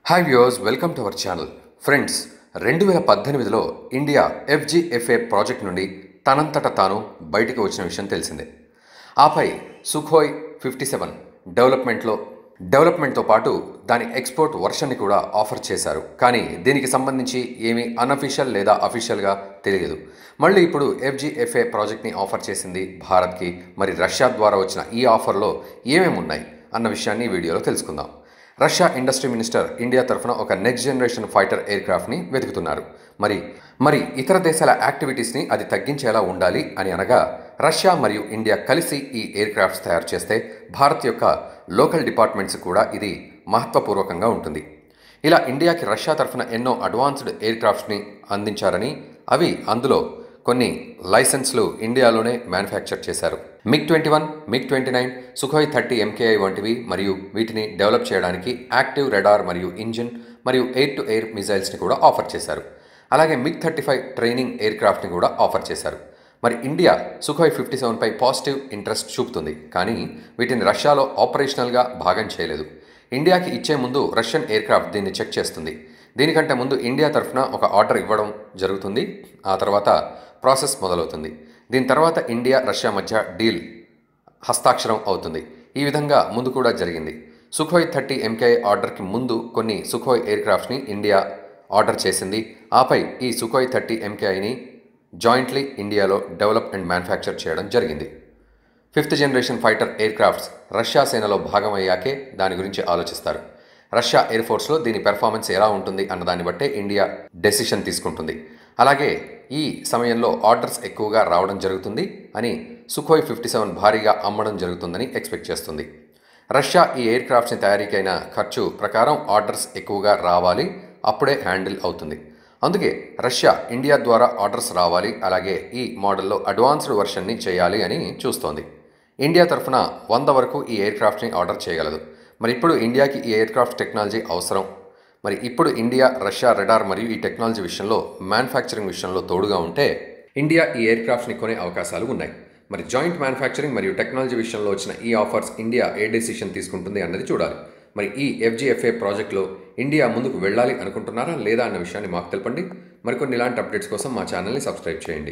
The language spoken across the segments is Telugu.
hi viewers welcome to our channel friends రెండు వేల పద్దెనిమిదిలో ఇండియా ఎఫ్జిఎఫ్ఏ ప్రాజెక్ట్ నుండి తనంతట తాను బయటికి వచ్చిన విషయం తెలిసిందే ఆపై సుఖోయ్ ఫిఫ్టీ సెవెన్ డెవలప్మెంట్లో డెవలప్మెంట్తో పాటు దాని ఎక్స్పోర్ట్ వర్షన్ని కూడా ఆఫర్ చేశారు కానీ దీనికి సంబంధించి ఏమీ అన్అఫీషియల్ లేదా అఫీషియల్గా తెలియదు మళ్ళీ ఇప్పుడు ఎఫ్జిఎఫ్ఏ ప్రాజెక్ట్ని ఆఫర్ చేసింది భారత్కి మరి రష్యా ద్వారా వచ్చిన ఈ ఆఫర్లో ఏమేమి ఉన్నాయి అన్న విషయాన్ని ఈ వీడియోలో తెలుసుకుందాం రష్యా ఇండస్ట్రీ మినిస్టర్ ఇండియా తరఫున ఒక నెక్స్ట్ జనరేషన్ ఫైటర్ ఎయిర్ క్రాఫ్ట్ని వెతుకుతున్నారు మరి మరి ఇతర దేశాల యాక్టివిటీస్ని అది తగ్గించేలా ఉండాలి అని అనగా రష్యా మరియు ఇండియా కలిసి ఈ ఎయిర్ క్రాఫ్ట్స్ తయారు చేస్తే భారత్ యొక్క లోకల్ డిపార్ట్మెంట్స్ కూడా ఇది మహత్వపూర్వకంగా ఉంటుంది ఇలా ఇండియాకి రష్యా తరఫున ఎన్నో అడ్వాన్స్డ్ ఎయిర్ క్రాఫ్ట్స్ని అందించారని అవి అందులో కొన్ని లైసెన్స్లు ఇండియాలోనే మ్యానుఫ్యాక్చర్ చేశారు MiG twenty one MiG twenty nine Sukhoi thirty MKI వంటివి మరియు వీటిని డెవలప్ చేయడానికి యాక్టివ్ రెడార్ మరియు ఇంజిన్ మరియు ఎయిర్ టు ఎయిర్ మిజైల్స్ని కూడా ఆఫర్ చేశారు అలాగే MiG thirty five training air క్రాఫ్ట్ని కూడా ఆఫర్ చేశారు మరి ఇండియా సుఖోయ్ ఫిఫ్టీ సెవెన్పై పాజిటివ్ ఇంట్రెస్ట్ చూపుతుంది కానీ వీటిని రష్యాలో ఆపరేషనల్గా భాగం చేయలేదు ఇండియాకి ఇచ్చే ముందు రష్యన్ ఎయిర్ క్రాఫ్ట్ దీన్ని చెక్ చేస్తుంది దీనికంటే ముందు ఇండియా తరఫున ఒక ఆర్డర్ ఇవ్వడం జరుగుతుంది ఆ తర్వాత ప్రాసెస్ మొదలవుతుంది దీని తర్వాత ఇండియా రష్యా మధ్య డీల్ హస్తాక్షరం అవుతుంది ఈ విధంగా ముందు కూడా జరిగింది సుఖోయ్ థర్టీ ఎంకే ఆర్డర్కి ముందు కొన్ని సుఖోయ్ ఎయిర్ క్రాఫ్ట్స్ని ఇండియా ఆర్డర్ చేసింది ఆపై ఈ సుఖోయ్ థర్టీ ఎంకేఐని జాయింట్లీ ఇండియాలో డెవలప్ అండ్ మ్యానుఫ్యాక్చర్ చేయడం జరిగింది fifth generation fighter aircrafts Russia సేనలో భాగమయ్యాకే దాని గురించి ఆలోచిస్తారు రష్యా ఎయిర్ ఫోర్స్లో దీని పెర్ఫార్మెన్స్ ఎలా ఉంటుంది అన్న దాన్ని బట్టే ఇండియా డెసిషన్ తీసుకుంటుంది అలాగే ఈ సమయంలో ఆర్డర్స్ ఎక్కువగా రావడం జరుగుతుంది అని సుఖోయ్ ఫిఫ్టీ సెవెన్ భారీగా అమ్మడం జరుగుతుందని ఎక్స్పెక్ట్ చేస్తుంది రష్యా ఈ ఎయిర్ క్రాఫ్ట్స్ని తయారీకైన ఖర్చు ప్రకారం ఆర్డర్స్ ఎక్కువగా రావాలి అప్పుడే హ్యాండిల్ అవుతుంది అందుకే రష్యా ఇండియా ద్వారా ఆర్డర్స్ రావాలి అలాగే ఈ మోడల్లో అడ్వాన్స్డ్ వర్షన్ని చేయాలి అని చూస్తోంది ఇండియా తరఫున వంద వరకు ఈ ఎయిర్ క్రాఫ్ట్ని ఆర్డర్ చేయగలదు మరి ఇప్పుడు ఇండియాకి ఈ ఎయిర్ క్రాఫ్ట్ టెక్నాలజీ అవసరం మరి ఇప్పుడు ఇండియా రష్యా రెడార్ మరియు ఈ టెక్నాలజీ విషయంలో మ్యానుఫ్యాక్చరింగ్ విషయంలో తోడుగా ఉంటే ఇండియా ఈ ఎయిర్ క్రాఫ్ట్ని కొనే అవకాశాలు ఉన్నాయి మరి జాయింట్ మ్యానుఫ్యాక్చరింగ్ మరియు టెక్నాలజీ విషయంలో వచ్చిన ఈ ఆఫర్స్ ఇండియా ఏ డెసిషన్ తీసుకుంటుంది అన్నది చూడాలి మరి ఈ ఎఫ్జిఎఫ్ఏ ప్రాజెక్ట్లో ఇండియా ముందుకు వెళ్ళాలి అనుకుంటున్నారా లేదా అన్న విషయాన్ని మాకు తెలపండి మరికొన్ని ఇలాంటి అప్డేట్స్ కోసం మా ఛానల్ని సబ్స్క్రైబ్ చేయండి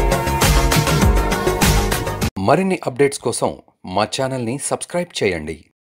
మరిన్ని అప్డేట్స్ కోసం మా ఛానల్ని సబ్స్క్రైబ్ చేయండి